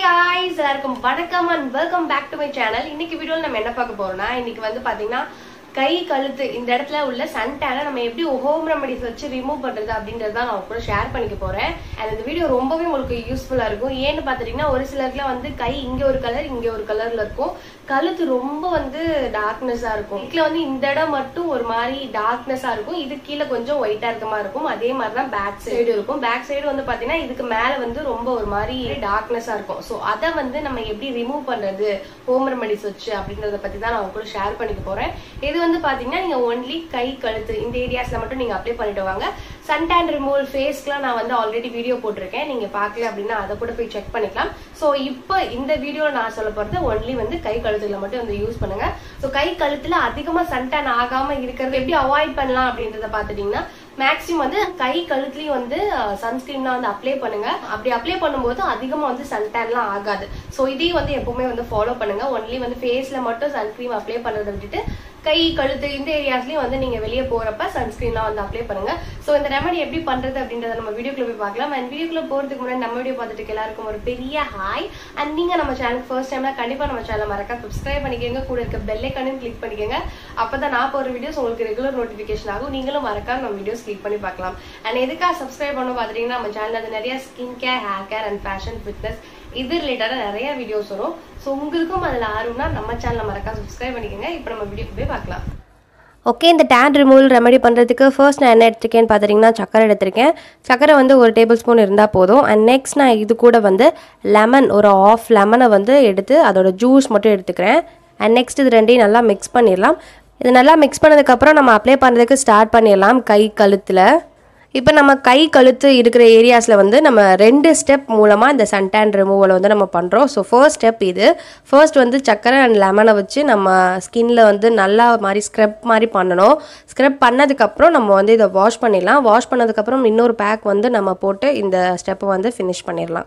guys எல்லாருக்கும் வணக்கம் and welcome back to my channel இன்னைக்கு வீடியோல நம்ம என்ன பார்க்க போறோம்னா இன்னைக்கு வந்து பாத்தீங்கன்னா கை கழுத்து இந்த இடத்துல உள்ள சன்டேனை நம்ம எப்படி ஹோம் ரெமடிஸ் வச்சு ரிமூவ் பண்றது அப்படின்றத நான் உங்க கூட ஷேர் பண்ணிக்க போறேன் அண்ட் இந்த வீடியோ ரொம்பவே உங்களுக்கு யூஸ்ஃபுல்லா இருக்கும் ஏன்னு பாத்தீங்கன்னா ஒரு சிலருக்குலாம் வந்து கை இங்க ஒரு கலர் இங்க ஒரு கலர்ல இருக்கும் கழுத்து ரொம்ப வந்து டார்க்னஸா இருக்கும் இதுல வந்து இந்த இடம் மட்டும் ஒரு மாதிரி டார்க்னஸா இருக்கும் இது கீழே கொஞ்சம் ஒயிட்டா இருக்க மாதிரி இருக்கும் அதே மாதிரி தான் பேக் சைடு இருக்கும் பேக் சைடு வந்து பாத்தீங்கன்னா இதுக்கு மேல வந்து ரொம்ப ஒரு மாதிரி டார்க்னஸா இருக்கும் ஸோ அதை வந்து நம்ம எப்படி ரிமூவ் பண்றது ஹோம் ரெமடிஸ் வச்சு அப்படின்றத பத்தி தான் நான் உங்க கூட ஷேர் பண்ணிக்க போறேன் இது வந்து பாத்தீங்கன்னா நீங்க ஒன்லி கை கழுத்து இந்த ஏரியாஸ்ல மட்டும் நீங்க அப்ளை பண்ணிட்டு வாங்க சன்டான் ரிமூவல் ஃபேஸ்க்குலாம் நான் வந்து ஆல்ரெடி வீடியோ போட்டிருக்கேன் நீங்க பார்க்கல அப்படின்னா அதை கூட போய் செக் பண்ணிக்கலாம் ஸோ இப்போ இந்த வீடியோ நான் சொல்ல போறது ஒன்லி வந்து கை கழுத்துல மட்டும் வந்து யூஸ் பண்ணுங்க ஸோ கை கழுத்துல அதிகமா சன்டான் ஆகாம இருக்கிறது எப்படி அவாய்ட் பண்ணலாம் அப்படின்றத பாத்துட்டீங்கன்னா மேக்ஸிமம் வந்து கை கழுத்துலயும் வந்து சன்ஸ்கிரீன்லாம் வந்து அப்ளை பண்ணுங்க அப்படி அப்ளை பண்ணும்போது அதிகமா வந்து சன்டேன்லாம் ஆகாது ஸோ இதையும் வந்து எப்பவுமே வந்து ஃபாலோ பண்ணுங்க ஒன்லி வந்து ஃபேஸ்ல மட்டும் சன்ஸ்கிரீம் அப்ளை பண்றதை விட்டுட்டு கை கழுத்து இந்த ஏரியாஸ்லயும் வந்து நீங்க வெளியே போறப்ப சன்ஸ்கிரீன்லாம் வந்து அப்ளை பண்ணுங்க ஸோ இந்த ரெமடி எப்படி பண்றது அப்படின்றத நம்ம வீடியோக்குள்ள போய் பார்க்கலாம் அண்ட் வீடியோக்குள்ள போறதுக்கு முன்னாடி நம்ம வீடியோ பார்த்துட்டு இருக்க எல்லாருக்கும் ஒரு பெரிய ஹாய் அண்ட் நீங்க நம்ம சேனலுக்கு ஃபர்ஸ்ட் டைம்னா கண்டிப்பா நம்ம சேனல் மறக்காம சப்ஸ்கிரைப் பண்ணிக்கோங்க கூட இருக்க பெல் ஐக்கானையும் கிளிக் பண்ணிக்கோங்க அப்பதான் நான் போற வீடியோஸ் உங்களுக்கு ரெகுலர் நோட்டிபிகேஷன் ஆகும் நீங்களும் மறக்காம நம்ம வீடியோஸ் கிளிக் பண்ணி பார்க்கலாம் அண்ட் எதுக்காக சப்ஸ்கிரைப் பண்ண பாத்துட்டீங்கன்னா நம்ம சேனல்ல அது நிறைய skin care hair care and fashion fitness இது ரிலேட்டடா நிறைய வீடியோஸ் வரும் ஸோ உங்களுக்கும் அதுல ஆர்வம்னா நம்ம சேனலை மறக்காம சப்ஸ்கிரைப் பண்ணிக்கோங்க இப்போ நம்ம வீடியோக்கு போய் பார்க்கலாம் ஓகே இந்த டேன் ரிமூவல் ரெமெடி பண்ணுறதுக்கு ஃபர்ஸ்ட் நான் என்ன எடுத்திருக்கேன்னு பார்த்துட்டிங்கன்னா சக்கரை எடுத்திருக்கேன் சக்கரை வந்து ஒரு டேபிள் ஸ்பூன் இருந்தால் போதும் அண்ட் நெக்ஸ்ட் நான் இது கூட வந்து லெமன் ஒரு ஆஃப் லெமனை வந்து எடுத்து அதோட ஜூஸ் மட்டும் எடுத்துக்கிறேன் அண்ட் நெக்ஸ்ட் இது ரெண்டையும் நல்லா மிக்ஸ் பண்ணிடலாம் இது நல்லா மிக்ஸ் பண்ணதுக்கப்புறம் நம்ம அப்ளை பண்ணுறதுக்கு ஸ்டார்ட் பண்ணிடலாம் கை கழுத்தில் இப்போ நம்ம கை கழுத்து இருக்கிற ஏரியாஸில் வந்து நம்ம ரெண்டு ஸ்டெப் மூலமாக இந்த சன்டான் ரிமூவலை வந்து நம்ம பண்ணுறோம் ஸோ ஃபர்ஸ்ட் ஸ்டெப் இது ஃபர்ஸ்ட் வந்து சக்கரை அண்ட் லெமனை வச்சு நம்ம ஸ்கின்ல வந்து நல்லா மாதிரி ஸ்க்ரப் மாதிரி பண்ணணும் ஸ்க்ரப் பண்ணதுக்கப்புறம் நம்ம வந்து இதை வாஷ் பண்ணிடலாம் வாஷ் பண்ணதுக்கப்புறம் இன்னொரு பேக் வந்து நம்ம போட்டு இந்த ஸ்டெப்பை வந்து ஃபினிஷ் பண்ணிடலாம்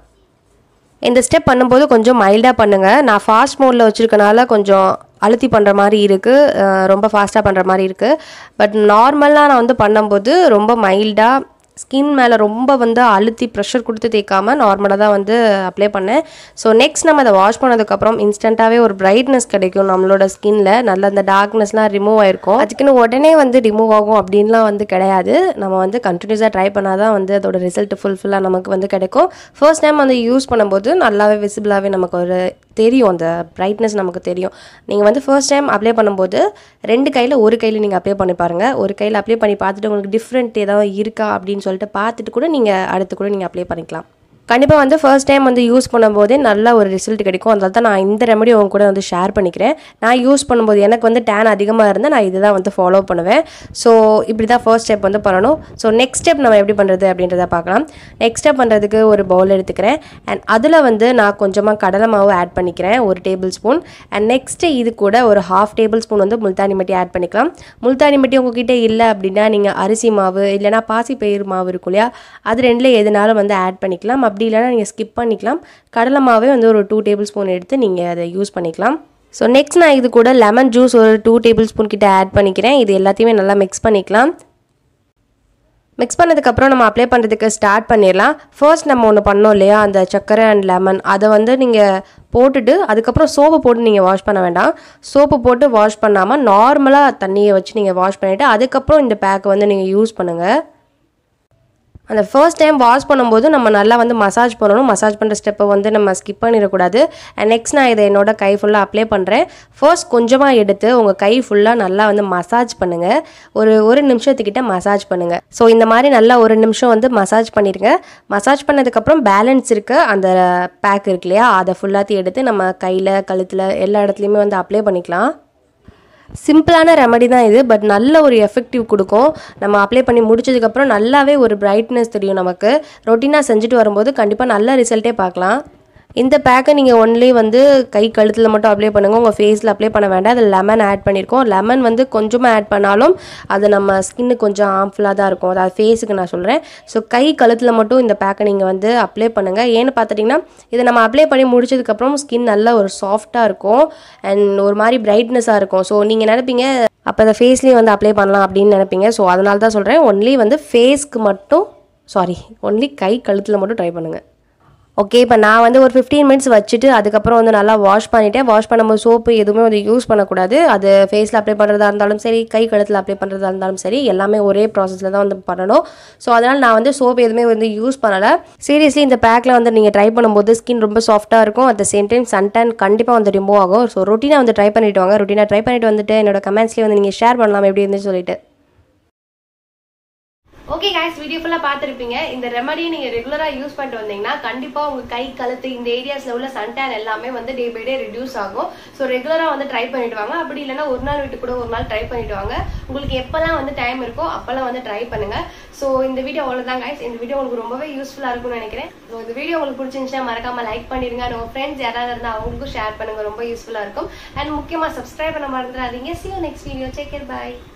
இந்த ஸ்டெப் பண்ணும்போது கொஞ்சம் மைல்டாக பண்ணுங்கள் நான் ஃபாஸ்ட் மோடில் வச்சுருக்கனால கொஞ்சம் அழுத்தி பண்ணுற மாதிரி இருக்குது ரொம்ப ஃபாஸ்ட்டாக பண்ணுற மாதிரி இருக்குது பட் நார்மலாக நான் வந்து பண்ணும்போது ரொம்ப மைல்டாக ஸ்கின் மேலே ரொம்ப வந்து அழுத்தி ப்ரெஷர் கொடுத்து தேய்க்காம நார்மலாக தான் வந்து அப்ளை பண்ணேன் ஸோ நெக்ஸ்ட் நம்ம அதை வாஷ் பண்ணதுக்கப்புறம் இன்ஸ்டண்ட்டாகவே ஒரு பிரைட்னஸ் கிடைக்கும் நம்மளோட ஸ்கின்ல நல்ல அந்த டார்க்னஸ்லாம் ரிமூவ் ஆயிருக்கும் அதுக்குன்னு உடனே வந்து ரிமூவ் ஆகும் அப்படின்லாம் வந்து கிடையாது நம்ம வந்து கண்டினியூஸாக ட்ரை பண்ணால் தான் வந்து அதோட ரிசல்ட் ஃபுல்ஃபில்லாக நமக்கு வந்து கிடைக்கும் ஃபர்ஸ்ட் டைம் வந்து யூஸ் பண்ணும்போது நல்லாவே விசிபிளாகவே நமக்கு ஒரு தெரியும் அந்த பிரைட்னஸ் நமக்கு தெரியும் நீங்கள் வந்து ஃபர்ஸ்ட் டைம் அப்ளை பண்ணும்போது ரெண்டு கையில் ஒரு கையில் நீங்கள் அப்ளை பண்ணி பாருங்கள் ஒரு கையில் அப்ளை பண்ணி பார்த்துட்டு உங்களுக்கு டிஃப்ரெண்ட் ஏதாவது இருக்கா அப்படின்னு சொல்லிட்டு பார்த்துட்டு கூட நீங்கள் அடுத்து கூட நீங்கள் அப்ளை பண்ணிக்கலாம் கண்டிப்பாக வந்து ஃபர்ஸ்ட் டைம் வந்து யூஸ் பண்ணும்போதே நல்ல ஒரு ரிசல்ட் கிடைக்கும் அதனால தான் நான் இந்த ரெமடி உங்க கூட வந்து ஷேர் பண்ணிக்கிறேன் நான் யூஸ் பண்ணும்போது எனக்கு வந்து டேன் அதிகமாக இருந்தால் நான் இதுதான் வந்து ஃபாலோ பண்ணுவேன் ஸோ இப்படி தான் ஃபர்ஸ்ட் ஸ்டெப் வந்து பண்ணணும் ஸோ நெக்ஸ்ட் ஸ்டெப் நம்ம எப்படி பண்ணுறது அப்படின்றத பார்க்கலாம் நெக்ஸ்ட் ஸ்டெப் பண்ணுறதுக்கு ஒரு பவுல் எடுத்துக்கிறேன் அண்ட் அதில் வந்து நான் கொஞ்சமாக கடலை மாவு ஆட் பண்ணிக்கிறேன் ஒரு டேபிள் ஸ்பூன் அண்ட் நெக்ஸ்ட்டு இது கூட ஒரு ஹாஃப் டேபிள் ஸ்பூன் வந்து முல்தானி மட்டி ஆட் பண்ணிக்கலாம் முல்தானி மட்டி உங்ககிட்ட இல்லை அப்படின்னா நீங்கள் அரிசி மாவு இல்லைனா பாசி பயிர் மாவு இருக்கும் இல்லையா அது ரெண்டில் எதுனாலும் வந்து ஆட் பண்ணிக்கலாம் அப்படி இல்லைனா நீங்கள் ஸ்கிப் பண்ணிக்கலாம் கடலை மாவே வந்து ஒரு டூ டேபிள் ஸ்பூன் எடுத்து நீங்கள் அதை யூஸ் பண்ணிக்கலாம் ஸோ நெக்ஸ்ட் நான் இது கூட லெமன் ஜூஸ் ஒரு டூ டேபிள் ஸ்பூன் கிட்ட ஆட் பண்ணிக்கிறேன் இது எல்லாத்தையுமே நல்லா மிக்ஸ் பண்ணிக்கலாம் மிக்ஸ் பண்ணதுக்கப்புறம் நம்ம அப்ளை பண்ணுறதுக்கு ஸ்டார்ட் பண்ணிடலாம் ஃபர்ஸ்ட் நம்ம ஒன்று பண்ணோம் இல்லையா அந்த சக்கரை அண்ட் லெமன் அதை வந்து நீங்கள் போட்டுட்டு அதுக்கப்புறம் சோப்பு போட்டு நீங்கள் வாஷ் பண்ண வேண்டாம் சோப்பு போட்டு வாஷ் பண்ணாமல் நார்மலாக தண்ணியை வச்சு நீங்கள் வாஷ் பண்ணிவிட்டு அதுக்கப்புறம் இந்த பேக்கை வந்து நீங்கள் யூஸ் பண்ணுங்கள் அந்த ஃபர்ஸ்ட் டைம் வாஷ் பண்ணும்போது நம்ம நல்லா வந்து மசாஜ் பண்ணணும் மசாஜ் பண்ணுற ஸ்டெப்பை வந்து நம்ம ஸ்கிப் பண்ணிடக்கூடாது அண்ட் நெக்ஸ்ட் நான் இதை என்னோட கை ஃபுல்லாக அப்ளை பண்ணுறேன் ஃபர்ஸ்ட் கொஞ்சமாக எடுத்து உங்கள் கை ஃபுல்லாக நல்லா வந்து மசாஜ் பண்ணுங்கள் ஒரு ஒரு நிமிஷத்துக்கிட்ட மசாஜ் பண்ணுங்கள் ஸோ இந்த மாதிரி நல்லா ஒரு நிமிஷம் வந்து மசாஜ் பண்ணிடுங்க மசாஜ் பண்ணதுக்கப்புறம் பேலன்ஸ் இருக்க அந்த பேக் இருக்கு இல்லையா அதை ஃபுல்லாத்தையும் எடுத்து நம்ம கையில் கழுத்தில் எல்லா இடத்துலையுமே வந்து அப்ளை பண்ணிக்கலாம் சிம்பிளான ரெமடி தான் இது பட் நல்ல ஒரு எஃபெக்டிவ் கொடுக்கும் நம்ம அப்ளை பண்ணி முடிச்சதுக்கப்புறம் நல்லாவே ஒரு பிரைட்னஸ் தெரியும் நமக்கு ரொட்டீனாக செஞ்சுட்டு வரும்போது கண்டிப்பாக நல்ல ரிசல்ட்டே பார்க்கலாம் இந்த பேக்கை நீங்கள் ஒன்லி வந்து கை கழுத்தில் மட்டும் அப்ளை பண்ணுங்கள் உங்கள் ஃபேஸில் அப்ளை பண்ண வேண்டாம் அதில் லெமன் ஆட் பண்ணியிருக்கோம் லெமன் வந்து கொஞ்சமாக ஆட் பண்ணாலும் அது நம்ம ஸ்கின்னுக்கு கொஞ்சம் ஹார்ம்ஃபுல்லாக தான் இருக்கும் அதாவது ஃபேஸுக்கு நான் சொல்கிறேன் ஸோ கை கழுத்தில் மட்டும் இந்த பேக்கை நீங்கள் வந்து அப்ளை பண்ணுங்கள் ஏன்னு பார்த்துட்டிங்கன்னா இதை நம்ம அப்ளை பண்ணி முடிச்சதுக்கப்புறம் ஸ்கின் நல்ல ஒரு சாஃப்டாக இருக்கும் அண்ட் ஒரு மாதிரி பிரைட்னஸாக இருக்கும் ஸோ நீங்கள் நினைப்பீங்க அப்போ அந்த ஃபேஸ்லேயும் வந்து அப்ளை பண்ணலாம் அப்படின்னு நினைப்பீங்க ஸோ அதனால தான் சொல்கிறேன் ஒன்லி வந்து ஃபேஸ்க்கு மட்டும் சாரி ஒன்லி கை கழுத்தில் மட்டும் ட்ரை பண்ணுங்கள் ஓகே இப்போ நான் வந்து ஒரு ஃபிஃப்டீன் மினிட்ஸ் வச்சுட்டு அதுக்கப்புறம் வந்து நல்லா வாஷ் பண்ணிட்டேன் வாஷ் பண்ணும்போது சோப்பு எதுவுமே வந்து யூஸ் பண்ணக்கூடாது அது ஃபேஸில் அப்ளை பண்ணுறதா இருந்தாலும் சரி கை கழுத்தில் அப்ளை பண்ணுறதா இருந்தாலும் சரி எல்லாமே ஒரே ப்ராசஸில் தான் வந்து பண்ணணும் ஸோ அதனால் நான் வந்து சோப் எதுவுமே வந்து யூஸ் பண்ணலை சீரியஸ்லி இந்த பேக்கில் வந்து நீங்கள் ட்ரை பண்ணும்போது ஸ்கின் ரொம்ப சாஃப்ட்டாக இருக்கும் at the same time suntan கண்டிப்பாக வந்து ரிமூவ் ஆகும் ஸோ ரொட்டீனாக வந்து ட்ரை பண்ணிட்டு வாங்க ரொட்டீனாக ட்ரை பண்ணிட்டு வந்துட்டு என்னோட கமெண்ட்ஸ்லேயே வந்து நீங்கள் ஷேர் பண்ணலாம் எப்படி இருந்துச்சு சொல்லிட்டு ஓகே கைஸ் வீடியோ ஃபுல்லாக பார்த்துருப்பீங்க இந்த ரெமடியை நீங்கள் ரெகுலராக யூஸ் பண்ணிட்டு வந்தீங்கன்னா கண்டிப்பாக உங்கள் கை கழுத்து இந்த ஏரியாஸில் உள்ள சன்டேன் எல்லாமே வந்து டே பை டே ரெடியூஸ் ஆகும் ஸோ ரெகுலராக வந்து ட்ரை பண்ணிட்டு வாங்க அப்படி இல்லைன்னா ஒரு நாள் விட்டு கூட ஒரு நாள் ட்ரை பண்ணிட்டு வாங்க உங்களுக்கு எப்போல்லாம் வந்து டைம் இருக்கோ அப்போல்லாம் வந்து ட்ரை பண்ணுங்க ஸோ இந்த வீடியோ அவ்வளோதான் கைஸ் இந்த வீடியோ உங்களுக்கு ரொம்பவே யூஸ்ஃபுல்லாக இருக்கும்னு நினைக்கிறேன் ஸோ இந்த வீடியோ உங்களுக்கு பிடிச்சிருந்துச்சுன்னா மறக்காம லைக் பண்ணிடுங்க உங்கள் ஃப்ரெண்ட்ஸ் யாராவது இருந்தால் அவங்களுக்கும் ஷேர் பண்ணுங்க ரொம்ப யூஸ்ஃபுல்லாக இருக்கும் அண்ட் முக்கியமாக சப்ஸ்கிரைப் பண்ண மறந்துடாதீங்க see you next video take care by